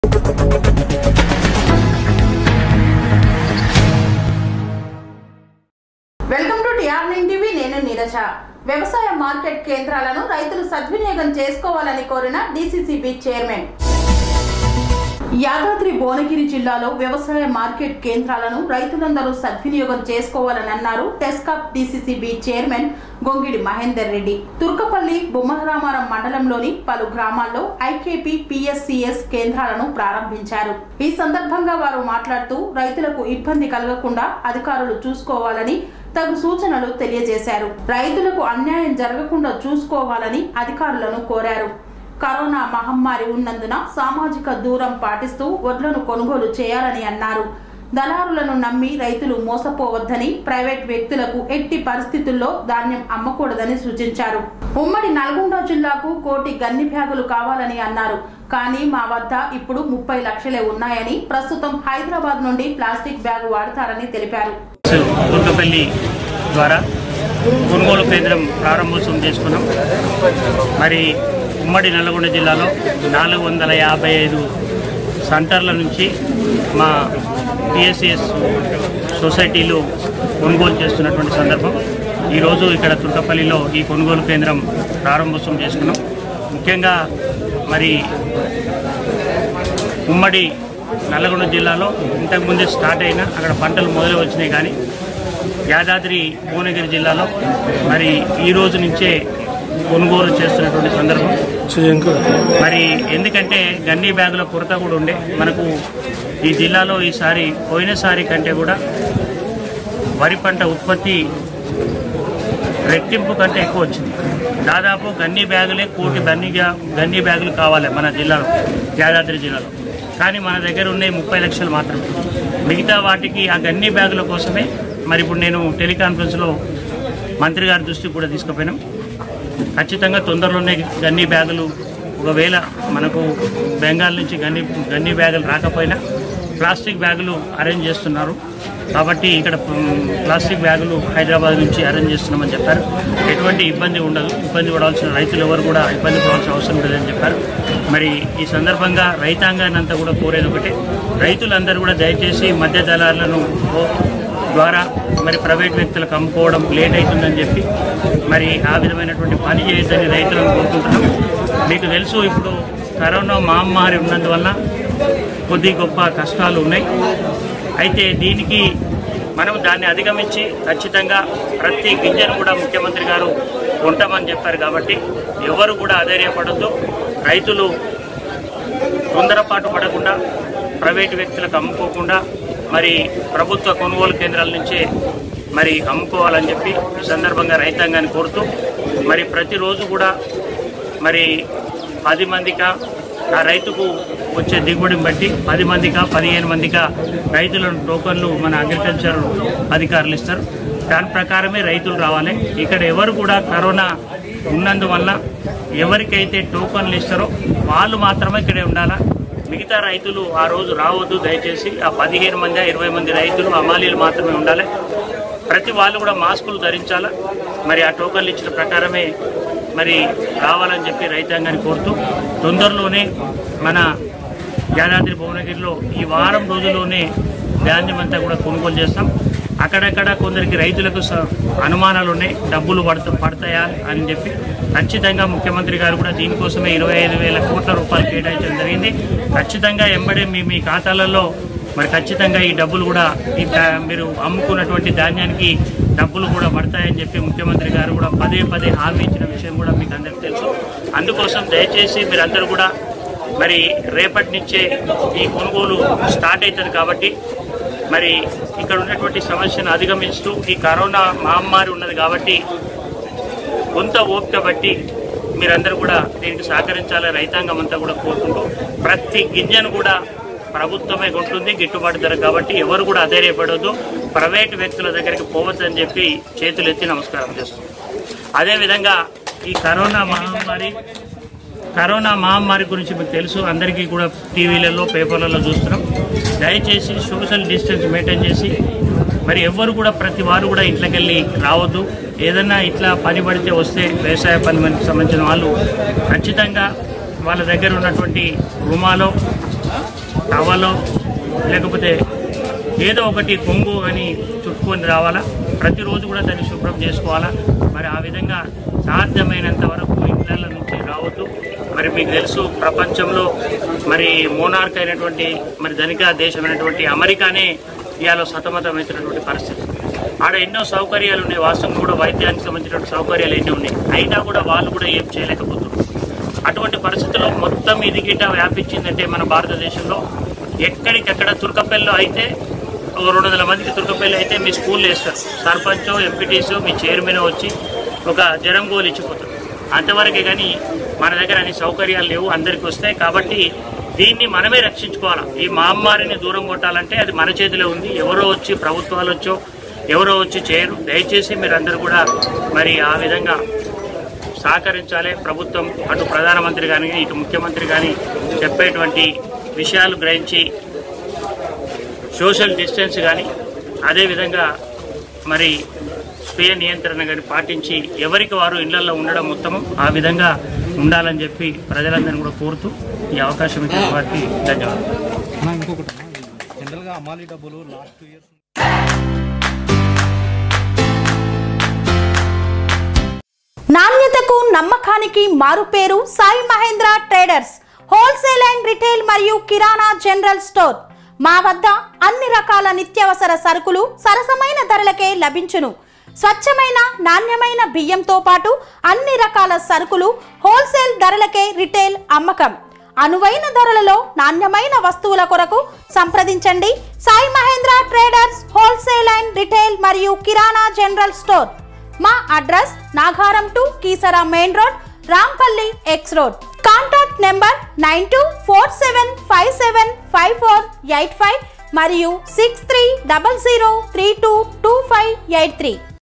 welcome to TR nine TV నేను నీరజ వ్యవసాయ market కేంద్రాలను రైతులు సద్వినియోగం చేసుకోవాలని కోరిన డిసిసిబి చైర్మన్ యాదాద్రి భువనగిరి జిల్లాలో వ్యవసాయ మార్కెట్ కేంద్రాలను రైతులందరూ సద్వినియోగం చేసుకోవాలని అన్నారు టెస్కాప్ డిసిసిబి చైర్మన్ గొంగిడి మహేందర్ రెడ్డి తుర్కపల్లి బొమ్మలరామారం మండలంలోని పలు గ్రామాల్లో ఐకేపీ పిఎస్సిఎస్ కేంద్రాలను ప్రారంభించారు ఈ సందర్భంగా వారు మాట్లాడుతూ రైతులకు ఇబ్బంది కలగకుండా అధికారులు చూసుకోవాలని తగు సూచనలు తెలియజేశారు రైతులకు అన్యాయం జరగకుండా చూసుకోవాలని అధికారులను కోరారు కరోనా మహమ్మారి ఉన్నందున సామాజిక దూరం పాటిస్తూ వడ్లను కొనుగోలు చేయాలని అన్నారు దళారులను నమ్మి రైతులు మోసపోవద్దని ప్రైవేట్ వ్యక్తులకు ఎట్టి పరిస్థితుల్లో ధాన్యం అమ్మకూడదని సూచించారు ఉమ్మడి నల్గొండ జిల్లాకు కోటి గన్ని బ్యాగులు కావాలని అన్నారు కానీ మా వద్ద ఇప్పుడు ముప్పై లక్షలే ఉన్నాయని ప్రస్తుతం హైదరాబాద్ నుండి ప్లాస్టిక్ బ్యాగు వాడతారని తెలిపారు గుంటపల్లి ద్వారా కొనుగోలు కేంద్రం ప్రారంభోత్సవం చేసుకున్నాం మరి ఉమ్మడి నల్గొండ జిల్లాలో నాలుగు వందల యాభై ఐదు సెంటర్ల నుంచి మా పిఎస్సిఎస్ సొసైటీలు కొనుగోలు చేస్తున్నటువంటి సందర్భం ఈరోజు ఇక్కడ తుంటపల్లిలో ఈ కొనుగోలు కేంద్రం ప్రారంభోత్సవం చేసుకున్నాం ముఖ్యంగా మరి ఉమ్మడి నల్లగొండ జిల్లాలో ఇంతకుముందే స్టార్ట్ అయినా అక్కడ పంటలు మొదలు వచ్చినాయి కానీ యాదాద్రి భువనగిరి జిల్లాలో మరి ఈ రోజు నుంచే కొనుగోలు చేస్తున్నటువంటి సందర్భం మరి ఎందుకంటే గన్నీ బ్యాగుల కొరత కూడా ఉండే మనకు ఈ జిల్లాలో ఈసారి పోయినసారి కంటే కూడా వరి పంట ఉత్పత్తి రెట్టింపు కంటే ఎక్కువ వచ్చింది దాదాపు గన్నీ బ్యాగులే కోటి గన్నీ బ్యా- గన్నీ బ్యాగులు కావాలి మన జిల్లాలో యాదాద్రి జిల్లాలో కానీ మన దగ్గర ఉన్నాయి ముప్పై లక్షలు మాత్రమే మిగతా వాటికి ఆ గన్నీ బ్యాగుల కోసమే మరి ఇప్పుడు నేను టెలికాన్ఫరెన్స్లో మంత్రి గారి దృష్టికి కూడా తీసుకుపోయినాం ఖచ్చితంగా తొందరలోనే గన్నీ బ్యాగులు ఒకవేళ మనకు బెంగాల్ నుంచి గన్నీ గన్నీ బ్యాగులు రాకపోయినా ప్లాస్టిక్ బ్యాగులు అరేంజ్ చేస్తున్నారు కాబట్టి ఇక్కడ మ్, ప్లాస్టిక్ బ్యాగులు హైదరాబాద్ నుంచి అరేంజ్ చేస్తున్నామని చెప్పారు ఎటువంటి ఇబ్బంది ఉండదు ఇబ్బంది పడాల్సిన రైతులు ఎవరు కూడా ఇబ్బంది పడాల్సిన అవసరం లేదని చెప్పారు మరి ఈ సందర్భంగా రైతాంగాన్ని అంతా కూడా కోరేది ఒకటే రైతులందరూ కూడా దయచేసి మధ్య దళారులను ఓ- ద్వారా మరి ప్రైవేట్ వ్యక్తులకు అమ్ముకోవడం లేట్ అవుతుందని చెప్పి మరి ఆ విధమైనటువంటి పని చేయొద్దని రైతులను కోరుకుంటున్నాం మీకు తెలుసు ఇప్పుడు కరోనా మహమ్మారి ఉన్నందువల్ల కొద్ది గొప్ప కష్టాలు ఉన్నాయి అయితే దీనికి మనం దాన్ని అధిగమించి ఖచ్చితంగా ప్రతి గింజను కూడా ముఖ్యమంత్రి గారు కొంటామని చెప్పారు కాబట్టి ఎవరు కూడా అధైర్యపడద్దు రైతులు తొందరపాటు పడకుండా ప్రైవేటు వ్యక్తులకు అమ్ముకోకుండా మరి ప్రభుత్వ కొనుగోలు కేంద్రాల నుంచే మరి అమ్ముకోవాలని చెప్పి ఈ సందర్భంగా రైతాంగాన్ని కోరుతూ మరి ప్రతిరోజు కూడా మరి పది మందికా ఆ రైతుకు వచ్చే దిగుబడిని బట్టి పది మందికా పదిహేను మందికా రైతుల టోకన్లు మన అగ్రికల్చర్ అధికారులు ఇస్తారు దాని ప్రకారమే రైతులు రావాలి ఇక్కడ ఎవరు కూడా కరోనా ఉన్నందువల్ల ఎవరికైతే టోకన్లు ఇస్తారో వాళ్ళు మాత్రమే ఇక్కడే ఉండాలా మిగతా రైతులు ఆ రోజు రావద్దు దయచేసి ఆ పదిహేను మంది ఇరవై మంది రైతులు అమాలీలు మాత్రమే ఉండాలి ప్రతి వాళ్ళు కూడా మాస్కులు ధరించాలా మరి ఆ టోకన్లు ఇచ్చిన ప్రకారమే మరి రావాలని చెప్పి రైతాంగాన్ని కోరుతూ తొందరలోనే మన యాదాద్రి భువనగిరిలో ఈ వారం రోజుల్లోనే ధాన్యం అంతా కూడా కొనుగోలు చేస్తాం అక్కడక్కడ కొందరికి రైతులకు స- అనుమానాలు ఉన్నాయి డబ్బులు పడతా పడతాయా అని చెప్పి ఖచ్చితంగా ముఖ్యమంత్రి గారు కూడా దీనికోసమే ఇరవై ఐదు వేల కోట్ల రూపాయలు కేటాయించడం జరిగింది ఖచ్చితంగా ఎంబడే మీ మీ ఖాతాలలో మరి ఖచ్చితంగా ఈ డబ్బులు కూడా ఈ దా- మీరు అమ్ముకున్నటువంటి ధాన్యానికి డబ్బులు కూడా పడతాయని చెప్పి ముఖ్యమంత్రి గారు కూడా పదే పదే హామీ ఇచ్చిన విషయం కూడా మీకు అందరికీ తెలుసు అందుకోసం దయచేసి మీరందరూ కూడా మరి రేపటి నుంచే ఈ కొనుగోలు స్టార్ట్ అవుతుంది కాబట్టి మరి ఇక్కడ ఉన్నటువంటి సమస్యను అధిగమిస్తూ ఈ కరోనా మహమ్మారి ఉన్నది కాబట్టి కొంత ఓపిక బట్టి మీరందరూ కూడా దీనికి సహకరించాలి రైతాంగం అంతా కూడా కోరుకుంటూ ప్రతి గింజను కూడా ప్రభుత్వమే కొంటుంది గిట్టుబాటు ధర కాబట్టి ఎవరు కూడా అధైర్యపడవద్దు ప్రైవేటు వ్యక్తుల దగ్గరికి పోవద్దని చెప్పి చేతులు ఎత్తి నమస్కారం చేస్తున్నాం అదేవిధంగా ఈ కరోనా మహమ్మారి కరోనా మహమ్మారి గురించి మీకు తెలుసు అందరికీ కూడా టీవీలలో పేపర్లలో చూస్తున్నాం దయచేసి సోషల్ డిస్టెన్స్ మెయింటైన్ చేసి మరి ఎవ్వరు కూడా ప్రతి వారు కూడా ఇంట్లోకి వెళ్ళి రావద్దు ఏదన్నా ఇట్లా పని పడితే వస్తే వ్యవసాయ పని సంబంధించిన వాళ్ళు ఖచ్చితంగా వాళ్ళ దగ్గర ఉన్నటువంటి రుమాలో టవలో లేకపోతే ఏదో ఒకటి కొంగు అని చుట్టుకొని రావాలా ప్రతిరోజు కూడా దాన్ని శుభ్రం చేసుకోవాలా మరి ఆ విధంగా సాధ్యమైనంత వరకు ఇండ్ల నుంచి రావద్దు మరి మీకు తెలుసు ప్రపంచంలో మరి మోనార్క్ అయినటువంటి మరి ధనిక దేశమైనటువంటి అమెరికానే ఇవాళ సతమతమవుతున్నటువంటి పరిస్థితి ఆడ ఎన్నో సౌకర్యాలు ఉన్నాయి వాస్తవం కూడా వైద్యానికి సంబంధించినటువంటి సౌకర్యాలు ఎన్నో ఉన్నాయి అయినా కూడా వాళ్ళు కూడా ఏం చేయలేకపోతున్నారు అటువంటి పరిస్థితుల్లో మొత్తం ఇది గిట్ట వ్యాపించిందంటే మన భారతదేశంలో ఎక్కడికెక్కడ తుర్కపల్లిలో అయితే ఒక రెండు వందల మందికి తుర్కపల్లి అయితే మీ స్కూల్లో వేస్తారు సర్పంచో ఎంపీటీసో మీ చైర్మన్ వచ్చి ఒక జనం గోలు ఇచ్చిపోతారు అంతవరకే కానీ మన దగ్గర అన్ని సౌకర్యాలు లేవు అందరికి వస్తాయి కాబట్టి దీన్ని మనమే రక్షించుకోవాలి ఈ మహమ్మారిని దూరం కొట్టాలంటే అది మన చేతిలో ఉంది ఎవరో వచ్చి ప్రభుత్వాలు వచ్చో ఎవరో వచ్చి చేయరు దయచేసి మీరందరూ కూడా మరి ఆ విధంగా సహకరించాలి ప్రభుత్వం అటు ప్రధానమంత్రి కానీ ఇటు ముఖ్యమంత్రి కానీ చెప్పేటువంటి విషయాలు గ్రహించి సోషల్ డిస్టెన్స్ కానీ అదేవిధంగా మరి స్వీయ నియంత్రణ కానీ పాటించి ఎవరికి వారు ఇళ్లలో ఉండడం ఉత్తమం ఆ విధంగా ఉండాలని చెప్పి ప్రజలందరినీ కూడా కోరుతూ ఈ అవకాశం ఇచ్చిన వారికి ధన్యవాదాలు అన్నా, ఇంకొకటి అన్నా, జనరల్గా అమ్మాలి డబ్బులు లాస్ట్ టూ ఇయర్స్ నాణ్యతకు నమ్మకానికి మారుపేరు Sai Mahendra traders wholesale and retail మరియు కిరాణా జనరల్ స్టోర్ మా వద్ద అన్ని రకాల నిత్యావసర సరుకులు సరసమైన ధరలకే లభించును స్వచ్ఛమైన నాణ్యమైన బియ్యంతో పాటు అన్ని రకాల సరుకులు హోల్సేల్ ధరలకే రిటైల్ అమ్మకం అనువైన ధరలలో నాణ్యమైన వస్తువుల కొరకు సంప్రదించండి Sai Mahendra traders wholesale and retail మరియు కిరాణా జనరల్ స్టోర్ మా address Nagaram to Keesara main road Rampally X road contact number nine two four seven five seven five four eight five మరియు six three double zero three two two five eight three